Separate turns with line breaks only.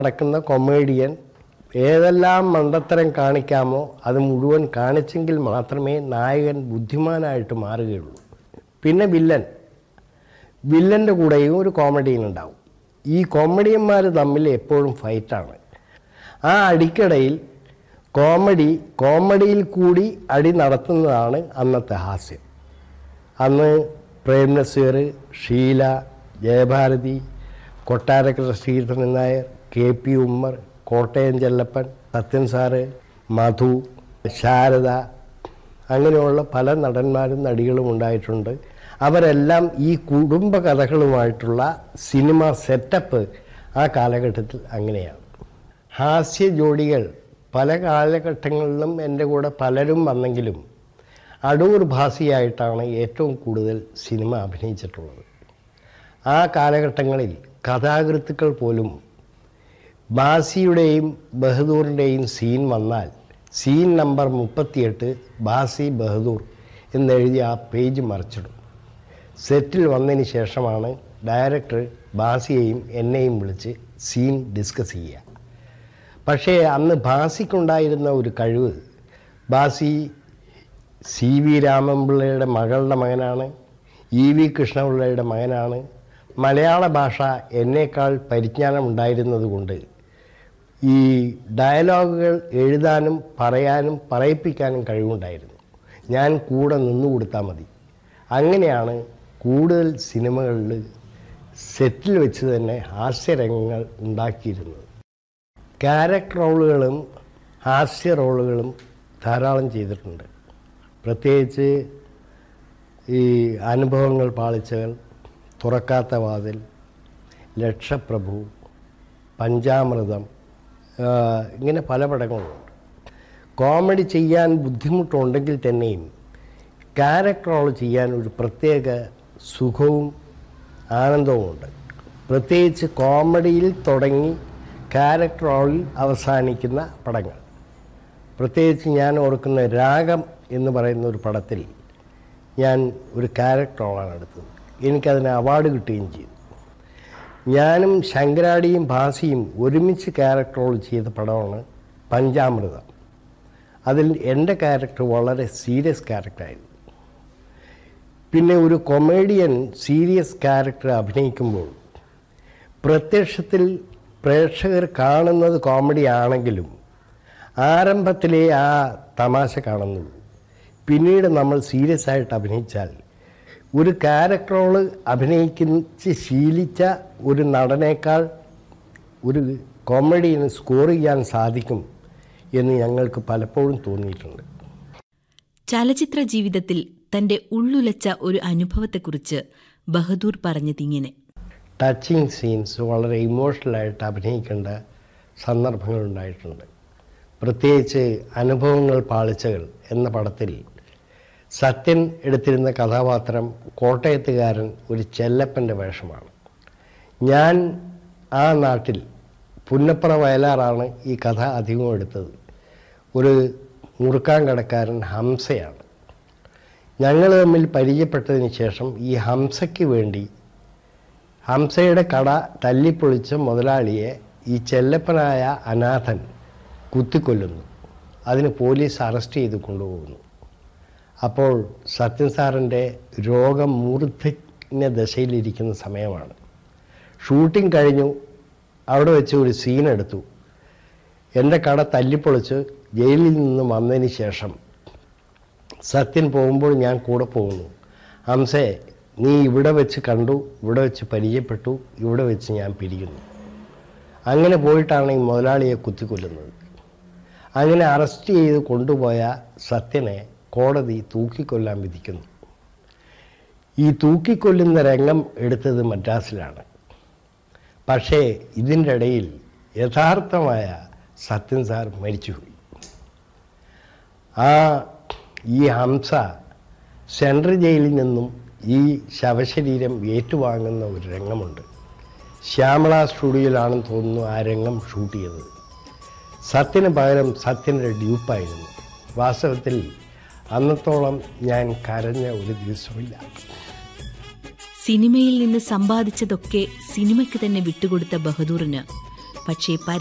നടക്കുന്ന കൊമേഡിയൻ ഏതെല്ലാം മണ്ടത്തരം കാണിക്കാമോ അത് മുഴുവൻ കാണിച്ചെങ്കിൽ മാത്രമേ നായകൻ ബുദ്ധിമാനായിട്ട് മാറുകയുള്ളൂ പിന്നെ വില്ലൻ വില്ലൻ്റെ കൂടെയും ഒരു കോമഡിയൻ ഉണ്ടാവും ഈ കോമഡിയന്മാർ തമ്മിൽ എപ്പോഴും ഫൈറ്റാണ് ആ അടിക്കിടയിൽ കോമഡി കോമഡിയിൽ കൂടി അടി നടത്തുന്നതാണ് അന്നത്തെ ഹാസ്യം അന്ന് Prem Nazir Sheela Jayabharathi Kottarakkara Sreedharan Nair K P Ummer Kottayam Chellappan Sathyan sir Madhu Sarada അങ്ങനെയുള്ള പല നടന്മാരും നടികളും ഉണ്ടായിട്ടുണ്ട് അവരെല്ലാം ഈ കുടുംബ കഥകളുമായിട്ടുള്ള സിനിമ സെറ്റപ്പ് ആ കാലഘട്ടത്തിൽ അങ്ങനെയാണ് ഹാസ്യ ജോഡികൾ പല കാലഘട്ടങ്ങളിലും എൻ്റെ കൂടെ പലരും വന്നെങ്കിലും അടൂർ ഭാസിയായിട്ടാണ് ഏറ്റവും കൂടുതൽ സിനിമ അഭിനയിച്ചിട്ടുള്ളത് ആ കാലഘട്ടങ്ങളിൽ കഥാകൃത്തുക്കൾ പോലും ബാസിയുടെയും ബഹദൂറിൻ്റെയും സീൻ വന്നാൽ സീൻ നമ്പർ മുപ്പത്തിയെട്ട് ബാസി ബഹദൂർ എന്നെഴുതി ആ പേജ് മറിച്ചിടും സെറ്റിൽ വന്നതിന് ശേഷമാണ് ഡയറക്ടർ ബാസിയെയും എന്നെയും വിളിച്ച് സീൻ ഡിസ്കസ് ചെയ്യുക പക്ഷേ അന്ന് ബാസിക്കുണ്ടായിരുന്ന ഒരു കഴിവ് ബാസി സി വി രാമൻപിള്ളയുടെ മകളുടെ മകനാണ് ഇ വി കൃഷ്ണപിള്ളയുടെ മകനാണ് മലയാള ഭാഷ എന്നേക്കാൾ പരിജ്ഞാനം ഉണ്ടായിരുന്നതുകൊണ്ട് ഈ ഡയലോഗുകൾ എഴുതാനും പറയാനും പറയിപ്പിക്കാനും കഴിവുണ്ടായിരുന്നു ഞാൻ കൂടെ നിന്നു കൊടുത്താൽ മതി അങ്ങനെയാണ് കൂടുതൽ സിനിമകളിൽ സെറ്റിൽ വെച്ച് തന്നെ ഹാസ്യരംഗങ്ങൾ ഉണ്ടാക്കിയിരുന്നത് ക്യാരക്ടർ റോളുകളും ഹാസ്യ റോളുകളും ധാരാളം ചെയ്തിട്ടുണ്ട് പ്രത്യേകിച്ച് ഈ അനുഭവങ്ങൾ പാളിച്ചകൾ തുറക്കാത്ത വാതിൽ ലക്ഷപ്രഭു പഞ്ചാമൃതം ആ, ഇങ്ങനെ പല പടങ്ങളുണ്ട് കോമഡി ചെയ്യാൻ ബുദ്ധിമുട്ടുണ്ടെങ്കിൽ തന്നെയും ക്യാരക്ടർ റോൾ ചെയ്യാൻ ഒരു പ്രത്യേക സുഖവും ആനന്ദവുമുണ്ട് പ്രത്യേകിച്ച് കോമഡിയിൽ തുടങ്ങി ക്യാരക്ടർ റോളിൽ അവസാനിക്കുന്ന പടങ്ങൾ പ്രത്യേകിച്ച് ഞാൻ ഓർക്കുന്ന രാഗം എന്ന് പറയുന്ന ഒരു പടത്തിൽ ഞാൻ ഒരു ക്യാരക്ടർ റോളാണ് എടുത്തത് എനിക്കതിന് അവാർഡ് കിട്ടുകയും ചെയ്തു ഞാനും ശങ്കരാടിയും ഭാസിയും ഒരുമിച്ച് ക്യാരക്ടർ റോൾ ചെയ്ത പടമാണ് പഞ്ചാമൃതം അതിൽ എൻ്റെ ക്യാരക്ടർ വളരെ സീരിയസ് ക്യാരക്ടറായിരുന്നു പിന്നെ ഒരു കൊമേഡിയൻ സീരിയസ് ക്യാരക്ടർ അഭിനയിക്കുമ്പോൾ പ്രത്യക്ഷത്തിൽ പ്രേക്ഷകർ കാണുന്നത് കോമഡി ആണെങ്കിലും ആരംഭത്തിലേ ആ തമാശ കാണുന്നുള്ളൂ പിന്നീട് നമ്മൾ സീരിയസ് ആയിട്ട് അഭിനയിച്ചാൽ ഒരു ക്യാരക്ടർ റോള് അഭിനയിച്ച് ശീലിച്ച ഒരു നടനേക്കാൾ ഒരു കോമഡിന് സ്കോർ ചെയ്യാൻ സാധിക്കും എന്ന് ഞങ്ങൾക്ക് പലപ്പോഴും തോന്നിയിട്ടുണ്ട്
ചലച്ചിത്ര ജീവിതത്തിൽ തന്റെ ഉള്ളുലച്ച ഒരു അനുഭവത്തെക്കുറിച്ച് ബഹദൂർ പറഞ്ഞതിങ്ങനെ
ടച്ചിങ് സീൻസ് വളരെ ഇമോഷണലായിട്ട് അഭിനയിക്കേണ്ട സന്ദർഭങ്ങളുണ്ടായിട്ടുണ്ട് പ്രത്യേകിച്ച് അനുഭവങ്ങൾ പാളിച്ചകൾ എന്ന പടത്തിൽ സത്യൻ എടുത്തിരുന്ന കഥാപാത്രം കോട്ടയത്തുകാരൻ ഒരു ചെല്ലപ്പൻ്റെ വേഷമാണ് ഞാൻ ആ നാട്ടിൽ പുന്നപ്പുറ വയലാറാണ് ഈ കഥ അധികം എടുത്തത് ഒരു മുറുക്കാൻ കടക്കാരൻ ഹംസയാണ് ഞങ്ങൾ തമ്മിൽ പരിചയപ്പെട്ടതിന് ശേഷം ഈ ഹംസയ്ക്ക് വേണ്ടി ഹംസയുടെ കട തല്ലിപ്പൊളിച്ച മുതലാളിയെ ഈ ചെല്ലപ്പനായ അനാഥൻ കുത്തിക്കൊല്ലുന്നു അതിന് പോലീസ് അറസ്റ്റ് ചെയ്ത് കൊണ്ടുപോകുന്നു അപ്പോൾ സത്യൻ സാറിൻ്റെ രോഗം മൂർധന്യ ദശയിലിരിക്കുന്ന സമയമാണ് ഷൂട്ടിംഗ് കഴിഞ്ഞു അവിടെ വെച്ച് ഒരു സീൻ എടുത്തു എൻ്റെ കട തല്ലിപ്പൊളിച്ച് ജയിലിൽ നിന്ന് വന്നതിന് ശേഷം സത്യൻ പോകുമ്പോൾ ഞാൻ കൂടെ പോകുന്നു ഹംസേ നീ ഇവിടെ വെച്ച് കണ്ടു ഇവിടെ വെച്ച് പരിചയപ്പെട്ടു ഇവിടെ വെച്ച് ഞാൻ പിരിയുന്നു അങ്ങനെ പോയിട്ടാണ് ഈ മുതലാളിയെ കുത്തിക്കൊല്ലുന്നത് അങ്ങനെ അറസ്റ്റ് ചെയ്ത് കൊണ്ടുപോയ സത്യനെ കോടതി തൂക്കിക്കൊല്ലാൻ വിധിക്കുന്നു ഈ തൂക്കിക്കൊല്ലുന്ന രംഗം എടുത്തത് മദ്രാസിലാണ് പക്ഷേ ഇതിൻ്റെ ഇടയിൽ യഥാർത്ഥമായ സത്യൻ സാർ മരിച്ചുപോയി ആ ഈ ഹംസ സെൻട്രൽ ജയിലിൽ നിന്നും ഈ ശവശരീരം ഏറ്റുവാങ്ങുന്ന ഒരു രംഗമുണ്ട് ശ്യാമള സ്റ്റുഡിയോയിലാണെന്ന് തോന്നുന്നു ആ രംഗം ഷൂട്ട് ചെയ്തത് സത്യന് പകരം സത്യൻ്റെ ഡ്യൂപ്പായിരുന്നു വാസ്തവത്തിൽ അന്നത്തോളം ഞാൻ കരഞ്ഞ ഒരു ദിവസമില്ല
സിനിമയിൽ നിന്ന് സമ്പാദിച്ചതൊക്കെ സിനിമയ്ക്ക് തന്നെ വിട്ടുകൊടുത്ത ബഹദൂറിന് പക്ഷേ